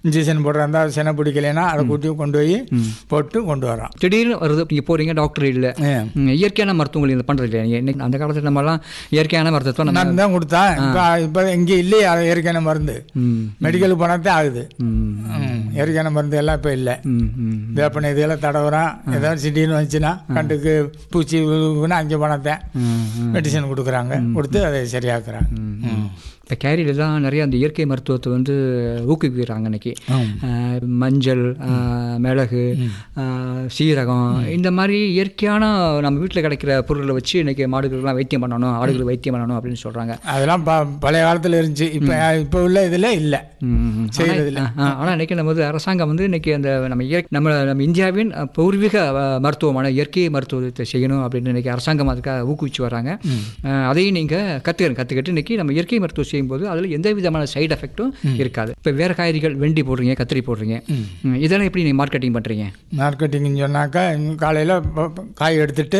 Injection போடுறதா செனை பிடிக்கலைன்னா அதை கூட்டி கொண்டு போய் போட்டு கொண்டு வரோம் திடீர்னு வருது நீங்கள் போகிறீங்க டாக்டர் இல்லை ஏ. இயற்கையான மருத்துவங்கள் இது பண்ணுறது இல்லையா நீங்கள் இன்னைக்கு அந்த காலத்தில் நம்மலாம் இயற்கையான மருத்துவத்தை நம்ம நான் தான் கொடுத்தேன் இப்போ இப்போ இங்கே இல்லையே அது இயற்கையான மருந்து ம் மெடிக்கலுக்கு போனால் தான் ஆகுது ம் ம், இயற்கையான மருந்து எல்லாம் இப்போ இல்லை ம் ம் வேப்பனை இதெல்லாம் தடவுறான் ஏதாவது திடீர்னு வந்துச்சுன்னா கண்டுக்கு பூச்சி விழுகுன்னா அங்கே போனத்தேன் ம், ம். மெடிசன் கொடுக்குறாங்க கொடுத்து அதை சரியாக்குறாங்க ம். இப்போ கேரியிலலாம் நிறைய அந்த இயற்கை மருத்துவத்தை வந்து ஊக்குவிக்கிறாங்க இன்னைக்கு ஆம். அஹ், மஞ்சள் அஹ், மிளகு அஹ், சீரகம் இந்த மாதிரி இயற்கையான நம்ம வீட்டில் கிடைக்கிற பொருளை வச்சு இன்னைக்கு மாடுகளுக்கெல்லாம் வைத்தியம் பண்ணணும் ஆடுகளுக்கு வைத்தியம் பண்ணணும் அப்படின்னு சொல்கிறாங்க அதெல்லாம் ப பழைய காலத்தில் இருந்துச்சு இப்போ இப்போ உள்ள இதில் இல்லை செய்யறது இல்லை ஆனால் இன்னைக்கு நம்ம வந்து அரசாங்கம் வந்து இன்னைக்கு அந்த நம்ம இயற்கை நம்ம நம்ம இந்தியாவின் அஹ், பூர்வீக அஹ், மருத்துவமான இயற்கை மருத்துவத்தை செய்யணும் அப்படின்னு இன்னைக்கு அரசாங்கம் அதுக்காக ஊக்குவிச்சு வராங்க அஹ், அதையும் நீங்கள் கற்றுக்கணும் கற்றுக்கிட்டு இன்னைக்கு நம்ம இயற்கை மருத்துவம் செய்யும்போது அதில் எந்த விதமான சைடு எஃபெக்ட்டும் இருக்காது இப்போ வேறு காய்கறிகள் வெண்டி போடுறீங்க கத்திரி போடுறீங்க ம், இதெல்லாம் எப்படி நீங்கள் மார்க்கெட்டிங் பண்ணுறீங்க மார்க்கெட்டிங்னு சொன்னாக்கா காலையில் காய் எடுத்துட்டு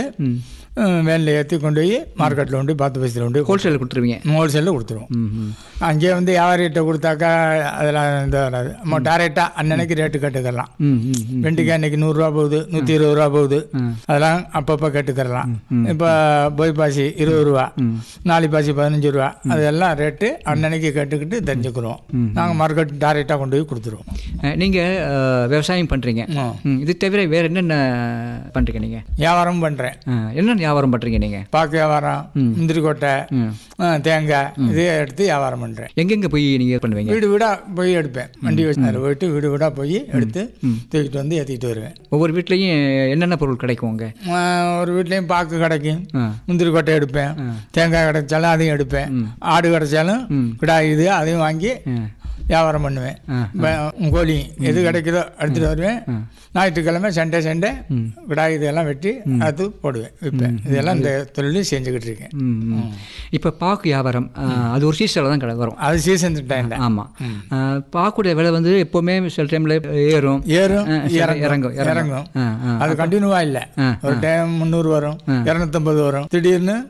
வேனில் ஏற்றி கொண்டு போய் மார்க்கெட்டில் கொண்டு போய் பத்து பைசத்தில் கொண்டு போய் ஹோல்சேலில் கொடுத்துருவீங்க ஹோல்சேலில் கொடுத்துருவோம் ம் ம் அங்கேயே வந்து வியாபாரிகிட்ட கொடுத்தாக்கா அதெல்லாம் இந்த வராது நம்ம டேரெக்டாக அன்னன்னைக்கு ரேட்டு கட்டுக்கலாம் ம் ம் ம் வெண்டிக்காய் இன்னைக்கு நூறுரூவா போகுது நூற்றி இருபது ரூபா போகுது அதெல்லாம் அப்பப்போ கட்டுத்தரலாம் இப்போ பொய் பாசி இருபது ரூபா நாலி பாசி பதினஞ்சு ரூபா அதெல்லாம் ரேட்டு அன்னன்னைக்கு கட்டுக்கிட்டு தெரிஞ்சுக்கிறோம் நாங்கள் மார்க்கெட் டேரெக்டாக கொண்டு போய் கொடுத்துருவோம் நீங்கள் விவசாயம் பண்ணுறீங்க ஆ. இது தவிர வேறு என்னென்ன பண்ணுறீங்க நீங்கள் வியாபாரம் பண்ணுறேன் என்ன வியாபாரம் பண்ணுறீங்க நீங்கள் பாக்கு வியாபாரம் முந்திரி கொட்டை ம் ஆ, தேங்காய் இதே எடுத்து வியாபாரம் பண்ணுறேன் எங்கெங்கே போய் நீங்கள் பண்ணுவீங்க வீடு வீடாக போய் எடுப்பேன் வண்டி வச்சு அதில் போயிட்டு வீடு வீடாக போய் எடுத்து தூக்கிட்டு வந்து ஏற்றிக்கிட்டு வருவேன் ஒவ்வொரு வீட்லேயும் என்னென்ன பொருள் கிடைக்கும் அங்கே ஆ, ஒரு வீட்லேயும் பாக்கு கிடைக்கும் ஆ முந்திரி கொட்டை எடுப்பேன் தேங்காய் கிடைச்சாலும் அதையும் எடுப்பேன் ஆடு கிடைச்சாலும் கிடா இது அதையும் வாங்கி வியாபாரம் பண்ணுவேன் ப- கோழி எது கிடைக்குதோ எடுத்துகிட்டு வருவேன் ஞாயிற்றுக்கிழமை சண்டே சண்டே கிடா இதெல்லாம் வெட்டி அது போடுவேன் விற்பேன் இதெல்லாம் இந்த தொழிலும் செஞ்சுக்கிட்டு இருக்கேன் ம், ம். இப்போ பாக்கு வியாபாரம் ஆ, அது ஒரு சீசனில் தான் கடை வரும் அது சீசன் டைம்ல ஆமாம் பாக்குடைய விலை வந்து எப்போவுமே சில டைமில் ஏறும் ஏறும் ஆ, சில இறங்கும் இறங்கும் இறங்கும் ஆ ஆ அது கண்டினியூவா இல்லை ஆ, ஒரு டைம் முந்நூறு வரும் இரநூத்தம்பது வரும் திடீர்னு